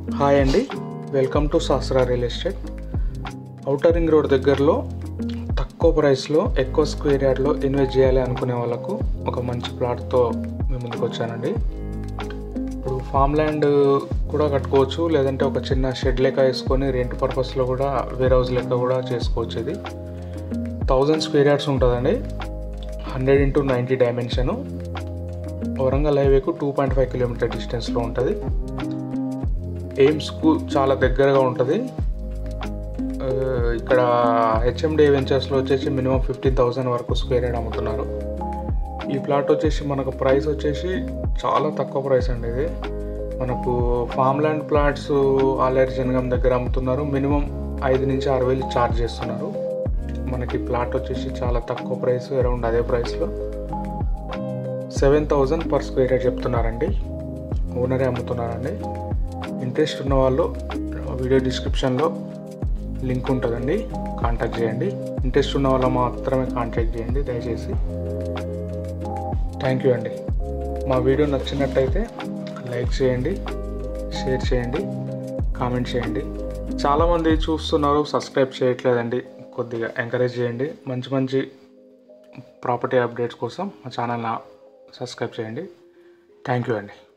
hi అండి welcome to Sastra real estate outer ring road దగ్గరలో తక్కువ ప్రైస్లో ఎక్కువ స్క్వేర్ యార్డ్లో ఇన్వెస్ట్ చేయాలి అనుకునే వాళ్ళకు ఒక మంచి ప్లాట్తో మీ ముందుకు వచ్చానండి ఇప్పుడు ఫామ్ ల్యాండ్ కూడా కట్టుకోవచ్చు లేదంటే ఒక చిన్న షెడ్ లెక్క వేసుకొని రెంట్ పర్పస్లో కూడా వేర్ హౌస్ లెక్క కూడా చేసుకోవచ్చు ఇది థౌజండ్ స్క్వేర్ యార్డ్స్ ఉంటుందండి hundred into ninety dimension Warangal హైవేకు టూ పాయింట్ ఫైవ్ కిలోమీటర్ డిస్టెన్స్లో ఉంటుంది ఎయిమ్స్కు చాలా దగ్గరగా ఉంటుంది ఆ, ఇక్కడ హెచ్ఎండి వెంచర్స్లో వచ్చేసి మినిమం ఫిఫ్టీన్ థౌసండ్ వరకు స్క్వేర్ యార్డ్ అమ్ముతున్నారు ఈ ప్లాట్ వచ్చేసి మనకు ప్రైస్ వచ్చేసి చాలా తక్కువ ప్రైస్ అండి ఇది మనకు farm land plots Aler Jangaon దగ్గర అమ్ముతున్నారు మినిమం ఐదు నుంచి ఆరు వేలు ఛార్జ్ చేస్తున్నారు మనకి ప్లాట్ వచ్చేసి చాలా తక్కువ ప్రైస్ అరౌండ్ అదే ప్రైస్లో seven thousand per square yard చెప్తున్నారండి ఓనరే అమ్ముతున్నారండి ఇంట్రెస్ట్ ఉన్న వాళ్ళు వీడియో డిస్క్రిప్షన్లో లింక్ ఉంటుందండి కాంటాక్ట్ చేయండి ఇంట్రెస్ట్ ఉన్న వాళ్ళు మాత్రమే కాంటాక్ట్ చేయండి దయచేసి థ్యాంక్ యూ అండి మా వీడియో నచ్చినట్టయితే లైక్ చేయండి షేర్ చేయండి కామెంట్ చేయండి చాలామంది చూస్తున్నారు సబ్స్క్రైబ్ చేయట్లేదండి కొద్దిగా ఎంకరేజ్ చేయండి మంచి మంచి ప్రాపర్టీ అప్డేట్స్ కోసం మా ఛానల్ని సబ్స్క్రైబ్ చేయండి థ్యాంక్ యూ అండి